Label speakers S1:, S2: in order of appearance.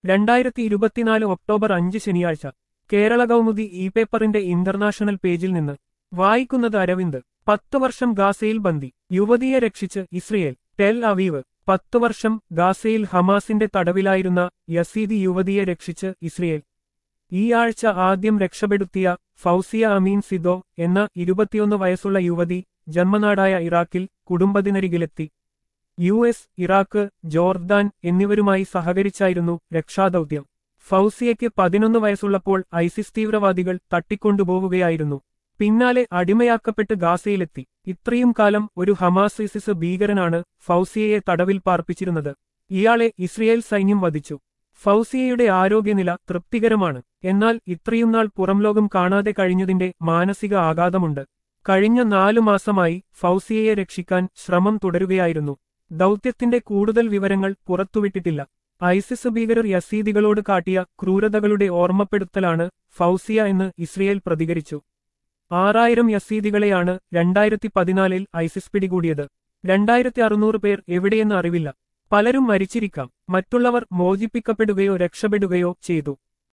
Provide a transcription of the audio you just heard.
S1: രണ്ടായിരത്തി ഇരുപത്തിനാല് ഒക്ടോബർ അഞ്ച് ശനിയാഴ്ച കേരള കൗമുദി ഇ പേപ്പറിന്റെ ഇന്റർനാഷണൽ പേജിൽ നിന്ന് വായിക്കുന്നത് അരവിന്ദ് പത്ത് വർഷം ഗാസയിൽ ബന്ദി യുവതിയെ രക്ഷിച്ച് ഇസ്രയേൽ ടെൽ അവീവ് പത്ത് വർഷം ഗാസയിൽ ഹമാസിന്റെ തടവിലായിരുന്ന യസീദി യുവതിയെ രക്ഷിച്ച് ഇസ്രയേൽ ഈ ആഴ്ച ആദ്യം രക്ഷപ്പെടുത്തിയ ഫൗസിയ അമീൻ സിദോ എന്ന ഇരുപത്തിയൊന്ന് വയസ്സുള്ള യുവതി ജന്മനാടായ ഇറാഖിൽ കുടുംബത്തിനരികിലെത്തി യു എസ് ഇറാഖ് ജോർദാൻ എന്നിവരുമായി സഹകരിച്ചായിരുന്നു രക്ഷാദൌത്യം ഫൗസിയയ്ക്ക് പതിനൊന്ന് വയസ്സുള്ളപ്പോൾ ഐസിസ് തീവ്രവാദികൾ തട്ടിക്കൊണ്ടുപോവുകയായിരുന്നു പിന്നാലെ അടിമയാക്കപ്പെട്ട് ഗാസയിലെത്തി ഇത്രയും കാലം ഒരു ഹമാസ് ഇസിസ് ഭീകരനാണ് ഫൗസിയയെ തടവിൽ പാർപ്പിച്ചിരുന്നത് ഇയാളെ ഇസ്രയേൽ സൈന്യം വധിച്ചു ഫൗസിയയുടെ ആരോഗ്യനില തൃപ്തികരമാണ് എന്നാൽ ഇത്രയും നാൾ പുറംലോകം കാണാതെ കഴിഞ്ഞതിന്റെ മാനസിക ആഘാതമുണ്ട് കഴിഞ്ഞ നാലു മാസമായി ഫൗസിയയെ രക്ഷിക്കാൻ ശ്രമം തുടരുകയായിരുന്നു ദൗത്യത്തിന്റെ കൂടുതൽ വിവരങ്ങൾ പുറത്തുവിട്ടിട്ടില്ല ഐസിസ് ഭീകരർ യസീദികളോട് കാട്ടിയ ക്രൂരതകളുടെ ഓർമ്മപ്പെടുത്തലാണ് ഫൗസിയ എന്ന് ഇസ്രയേൽ പ്രതികരിച്ചു ആറായിരം യസീദികളെയാണ് രണ്ടായിരത്തി പതിനാലിൽ ഐസിസ് പിടികൂടിയത് രണ്ടായിരത്തി അറുന്നൂറ് പേർ എവിടെയെന്ന് അറിവില്ല പലരും മരിച്ചിരിക്കാം മറ്റുള്ളവർ മോചിപ്പിക്കപ്പെടുകയോ രക്ഷപ്പെടുകയോ ചെയ്തു